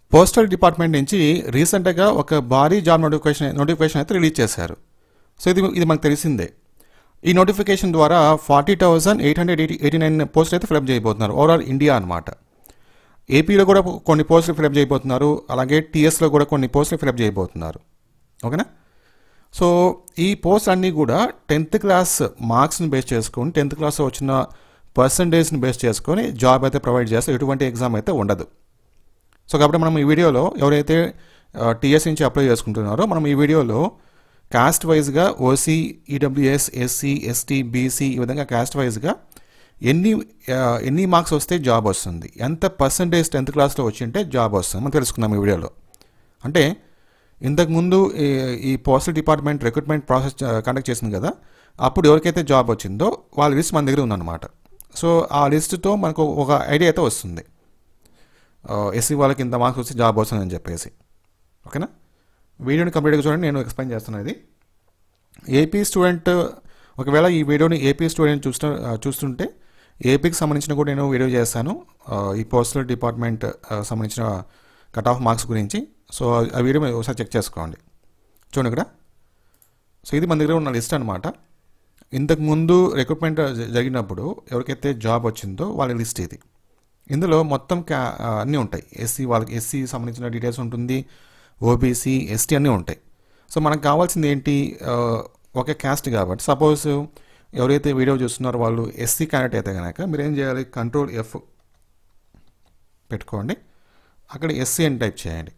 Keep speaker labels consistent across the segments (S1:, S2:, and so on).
S1: postal department నుంచి రీసెంట్గా ఒక భారీ జాబ్ నోటిఫికేషన్ నోటిఫికేషన్ అయితే రిలీజ్ చేశారు సో ఇది ఇది మనకు తెలిసిందే ఈ నోటిఫికేషన్ ద్వారా forty thousand eight hundred eighty eighty nine పోస్టులు అయితే ఫిలప్ చేయబోతున్నారు ఓవరాల్ ఇండియా అనమాట ఏపీలో కూడా కొన్ని పోస్టులు ఫిలప్ చేయబోతున్నారు అలాగే టీఎస్లో కూడా కొన్ని పోస్టులు ఫిలప్ చేయబోతున్నారు ఓకేనా సో ఈ పోస్ట్ అన్నీ కూడా టెన్త్ క్లాస్ మార్క్స్ని బేస్ చేసుకొని టెన్త్ క్లాస్లో వచ్చిన పర్సంటేజ్ని బేస్ చేసుకొని జాబ్ అయితే ప్రొవైడ్ చేస్తే ఎటువంటి ఎగ్జామ్ అయితే ఉండదు సో కాబట్టి మనం ఈ వీడియోలో ఎవరైతే టీఎస్ నుంచి అప్లై చేసుకుంటున్నారో మనం ఈ వీడియోలో కాస్ట్ వైజ్గా OC EWS SC ST BC ఈ విధంగా కాస్ట్ వైజ్గా ఎన్ని ఆ, ఎన్ని మార్క్స్ వస్తే జాబ్ వస్తుంది ఎంత పర్సంటేజ్ టెన్త్ క్లాస్లో వచ్చింటే జాబ్ వస్తుంది మనం తెలుసుకుందాం ఈ వీడియోలో అంటే ఇంతకుముందు ఈ ఈ postal department recruitment process conduct చేసింది కదా అప్పుడు ఎవరికైతే జాబ్ వచ్చిందో వాళ్ళ లిస్ట్ మన దగ్గర ఉందన్నమాట సో ఆ లిస్ట్తో మనకు ఒక ఐడియా అయితే వస్తుంది ఎస్సీ వాళ్ళకి ఇంత మార్క్స్ వచ్చి జాబ్ వస్తుందని చెప్పేసి ఓకేనా వీడియోని కంప్లీట్గా చూడండి నేను ఎక్స్ప్లెయిన్ చేస్తున్నాను ఇది ఏపీ స్టూడెంట్ ఒకవేళ ఈ వీడియోని ఏపీ స్టూడెంట్ చూస్తూ చూస్తుంటే ఏపీకి సంబంధించిన కూడా నేను వీడియో చేస్తాను ఆ, ఈ పోస్టల్ డిపార్ట్మెంట్ ఆ, సంబంధించిన కట్ ఆఫ్ మార్క్స్ గురించి సో ఆ వీడియో మీరు ఒకసారి చెక్ చేసుకోండి చూడండి ఇక్కడ సో ఇది మన దగ్గర ఉన్న లిస్ట్ అనమాట ఇంతకు ముందు రిక్రూట్మెంట్ జ- జరిగినప్పుడు ఎవరికైతే జాబ్ వచ్చిందో వాళ్ళ లిస్ట్ ఇది ఇందులో మొత్తం క్యా ఆ, అన్నీ ఉంటాయి ఎస్సీ వాళ్ళకి ఎస్సీ సంబంధించిన డీటెయిల్స్ ఉంటుంది ఓబీసీ ఎస్టీ అన్నీ ఉంటాయి సో మనకు కావాల్సింది ఏంటి ఆ, ఒక క్యాస్ట్ కాబట్టి సపోజ్ ఎవరైతే వీడియో చూస్తున్నారో వాళ్ళు ఎస్సీ క్యాండిడేట్ అయితే కనుక మీరు ఏం చేయాలి కంట్రోల్ ఎఫ్ పెట్టుకోండి అక్కడ ఎస్సీ అని టైప్ చేయండి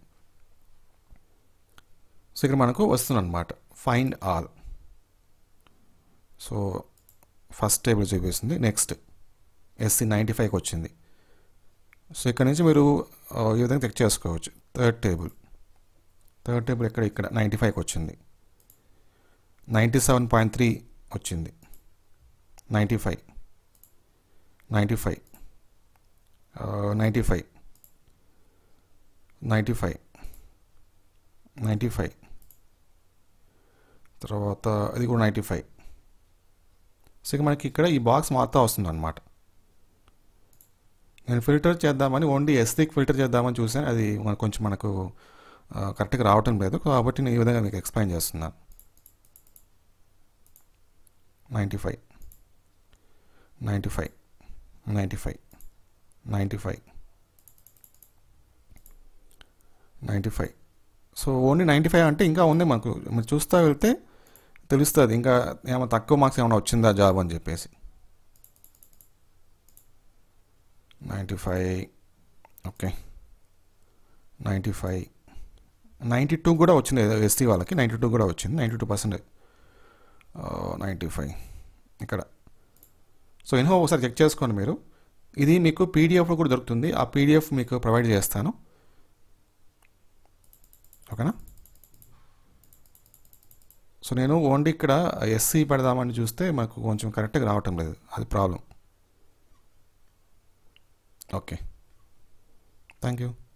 S1: సో ఇక్కడ మనకు వస్తుంది అనమాట find all so first table చూపిస్తుంది నెక్స్ట్ ఎస్సీ నైంటీ ఫైవ్కి వచ్చింది సో ఇక్కడ నుంచి మీరు ఆ, ఈ విధంగా చెక్ చేసుకోవచ్చు థర్డ్ టేబుల్ థర్డ్ టేబుల్ ఇక్కడ ఇక్కడ నైంటీ ఫైవ్కి వచ్చింది నైంటీ సెవెన్ పాయింట్ త్రీ వచ్చింది ninety five ninety five ninety five ninety five ninety five తర్వాత అది కూడా నైంటీ ఫైవ్ సో ఇక మనకి ఇక్కడ ఈ బాక్స్ మాత్రం వస్తుంది అనమాట నేను ఫిల్టర్ చేద్దామని ఓన్లీ ఎస్టీకి ఫిల్టర్ చేద్దామని చూసాను అది మనకు కొంచెం మనకు ఆ, కరెక్ట్గా రావటం లేదు కాబట్టి నేను ఈ విధంగా మీకు ఎక్స్ప్లెయిన్ చేస్తున్నాను ninety five ninety five ninety five ninety five ninety five so only ninety five అంటే ఇంకా ఉంది మనకు మీరు చూస్తూ వెళ్తే తెలుస్తుంది ఇంకా ఏమైనా తక్కువ మార్క్స్ ఏమైనా వచ్చిందా జాబ్ అని చెప్పేసి ninety five okay ninety five ninety two కూడా వచ్చింది ఎస్టీ వాళ్ళకి నైంటీ టూ కూడా వచ్చింది ninety two percent ninety five ఇక్కడ సో ఇన్హో ఒకసారి చెక్ చేసుకోండి మీరు ఇది మీకు పీడిఎఫ్లో కూడా దొరుకుతుంది ఆ పీడిఎఫ్ మీకు ప్రొవైడ్ చేస్తాను ఓకేనా సో నేను ఓన్లీ ఇక్కడ ఎస్సీ పెడదామని చూస్తే మాకు కొంచెం కరెక్ట్గా రావటం లేదు అది ప్రాబ్లం ఓకే థ్యాంక్ యూ